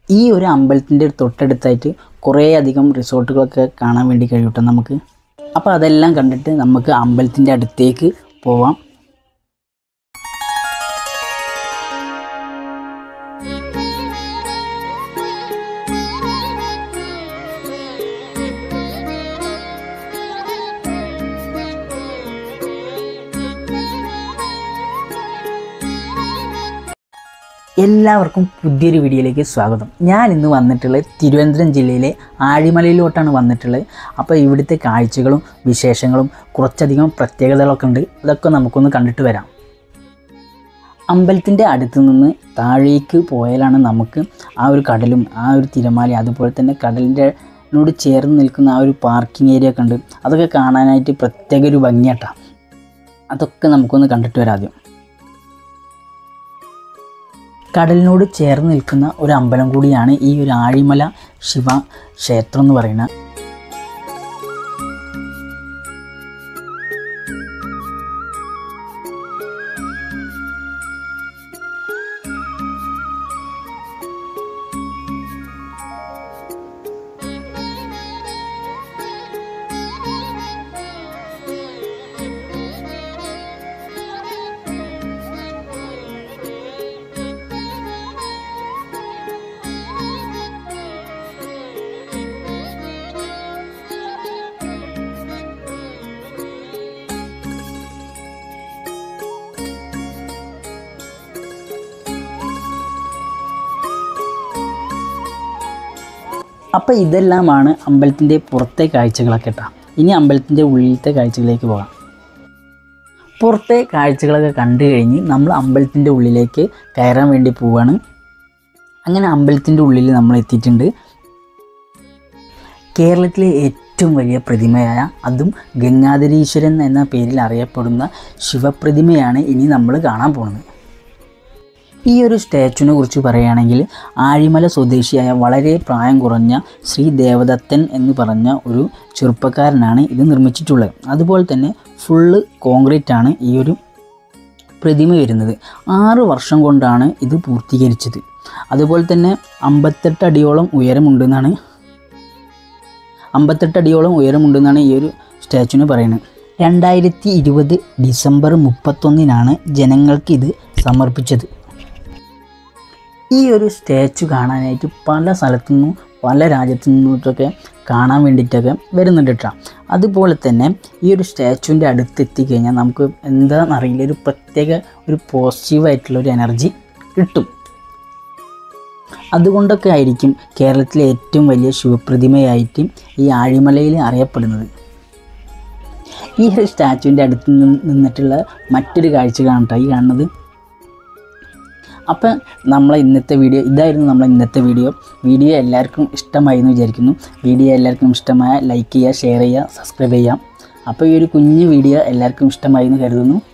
ഈ ഒരു അമ്പലത്തിൻ്റെ തൊട്ടടുത്തായിട്ട് കുറേ അധികം റിസോർട്ടുകളൊക്കെ കാണാൻ വേണ്ടി കഴിയൂട്ടോ നമുക്ക് അപ്പോൾ അതെല്ലാം കണ്ടിട്ട് നമുക്ക് അമ്പലത്തിൻ്റെ അടുത്തേക്ക് പോവാം എല്ലാവർക്കും പുതിയൊരു വീഡിയോയിലേക്ക് സ്വാഗതം ഞാൻ ഇന്ന് വന്നിട്ടുള്ളത് തിരുവനന്തപുരം ജില്ലയിലെ ആഴിമലയിലോട്ടാണ് വന്നിട്ടുള്ളത് അപ്പോൾ ഇവിടുത്തെ കാഴ്ചകളും വിശേഷങ്ങളും കുറച്ചധികം പ്രത്യേകതകളൊക്കെ ഉണ്ട് അതൊക്കെ നമുക്കൊന്ന് കണ്ടിട്ട് വരാം അമ്പലത്തിൻ്റെ അടുത്ത് നിന്ന് താഴേക്ക് പോയാലാണ് നമുക്ക് ആ ഒരു കടലും ആ ഒരു തിരമാലയും അതുപോലെ തന്നെ കടലിൻ്റെ നോട് ചേർന്ന് നിൽക്കുന്ന ആ ഒരു പാർക്കിംഗ് ഏരിയ ഒക്കെ ഉണ്ട് അതൊക്കെ കാണാനായിട്ട് പ്രത്യേക ഒരു ഭംഗിയാട്ടാണ് അതൊക്കെ നമുക്കൊന്ന് കണ്ടിട്ട് വരാം ആദ്യം കടലിനോട് ചേർന്ന് നിൽക്കുന്ന ഒരു അമ്പലം കൂടിയാണ് ഈ ഒരു ആഴിമല ശിവ ക്ഷേത്രം എന്ന് പറയുന്നത് അപ്പോൾ ഇതെല്ലാമാണ് അമ്പലത്തിൻ്റെ പുറത്തെ കാഴ്ചകളൊക്കെ കേട്ടോ ഇനി അമ്പലത്തിൻ്റെ ഉള്ളിലത്തെ കാഴ്ചകളിലേക്ക് പോകാം പുറത്തെ കാഴ്ചകളൊക്കെ കണ്ടു കഴിഞ്ഞ് നമ്മൾ അമ്പലത്തിൻ്റെ ഉള്ളിലേക്ക് കയറാൻ വേണ്ടി പോവാണ് അങ്ങനെ അമ്പലത്തിൻ്റെ ഉള്ളിൽ നമ്മൾ എത്തിയിട്ടുണ്ട് കേരളത്തിലെ ഏറ്റവും വലിയ പ്രതിമയായ അതും ഗംഗാധരീശ്വരൻ എന്ന പേരിൽ അറിയപ്പെടുന്ന ശിവപ്രതിമയാണ് ഇനി നമ്മൾ കാണാൻ പോകുന്നത് ഈ ഒരു സ്റ്റാച്ചുവിനെ കുറിച്ച് പറയുകയാണെങ്കിൽ ആഴിമല സ്വദേശിയായ വളരെ പ്രായം കുറഞ്ഞ ശ്രീ ദേവദത്തൻ എന്ന് പറഞ്ഞ ഒരു ചെറുപ്പക്കാരനാണ് ഇത് നിർമ്മിച്ചിട്ടുള്ളത് അതുപോലെ തന്നെ ഫുള്ള് കോൺക്രീറ്റ് ആണ് ഈ ഒരു പ്രതിമ വരുന്നത് ആറ് വർഷം കൊണ്ടാണ് ഇത് പൂർത്തീകരിച്ചത് അതുപോലെ തന്നെ അമ്പത്തെട്ട് അടിയോളം ഉയരമുണ്ടെന്നാണ് അമ്പത്തെട്ട് അടിയോളം ഉയരമുണ്ടെന്നാണ് ഈ ഒരു സ്റ്റാച്ചുവിന് പറയുന്നത് രണ്ടായിരത്തി ഇരുപത് ഡിസംബർ മുപ്പത്തൊന്നിനാണ് ജനങ്ങൾക്ക് ഇത് സമർപ്പിച്ചത് ഈ ഒരു സ്റ്റാച്ചു കാണാനായിട്ട് പല സ്ഥലത്തു നിന്നും പല രാജ്യത്തു നിന്നൊക്കെ കാണാൻ വേണ്ടിയിട്ടൊക്കെ വരുന്നുണ്ട് കേട്ടോ അതുപോലെ തന്നെ ഈ ഒരു സ്റ്റാച്ചുവിൻ്റെ അടുത്ത് എത്തിക്കഴിഞ്ഞാൽ നമുക്ക് എന്താണെന്നറിയില്ല ഒരു പ്രത്യേക ഒരു പോസിറ്റീവായിട്ടുള്ള ഒരു എനർജി കിട്ടും അതുകൊണ്ടൊക്കെ ആയിരിക്കും കേരളത്തിലെ ഏറ്റവും വലിയ ശിവപ്രതിമയായിട്ട് ഈ ആഴിമലയിൽ അറിയപ്പെടുന്നത് ഈ ഒരു സ്റ്റാച്ചുവിൻ്റെ അടുത്ത് നിന്ന് നിന്നിട്ടുള്ള മറ്റൊരു കാഴ്ച കാണട്ടോ ഈ കാണുന്നത് അപ്പം നമ്മളെ ഇന്നത്തെ വീഡിയോ ഇതായിരുന്നു നമ്മളെ ഇന്നത്തെ വീഡിയോ വീഡിയോ എല്ലാവർക്കും ഇഷ്ടമായി എന്ന് വിചാരിക്കുന്നു വീഡിയോ എല്ലാവർക്കും ഇഷ്ടമായ ലൈക്ക് ചെയ്യുക ഷെയർ ചെയ്യുക സബ്സ്ക്രൈബ് ചെയ്യുക അപ്പോൾ ഈ ഒരു കുഞ്ഞു വീഡിയോ എല്ലാവർക്കും ഇഷ്ടമായി എന്ന് കരുതുന്നു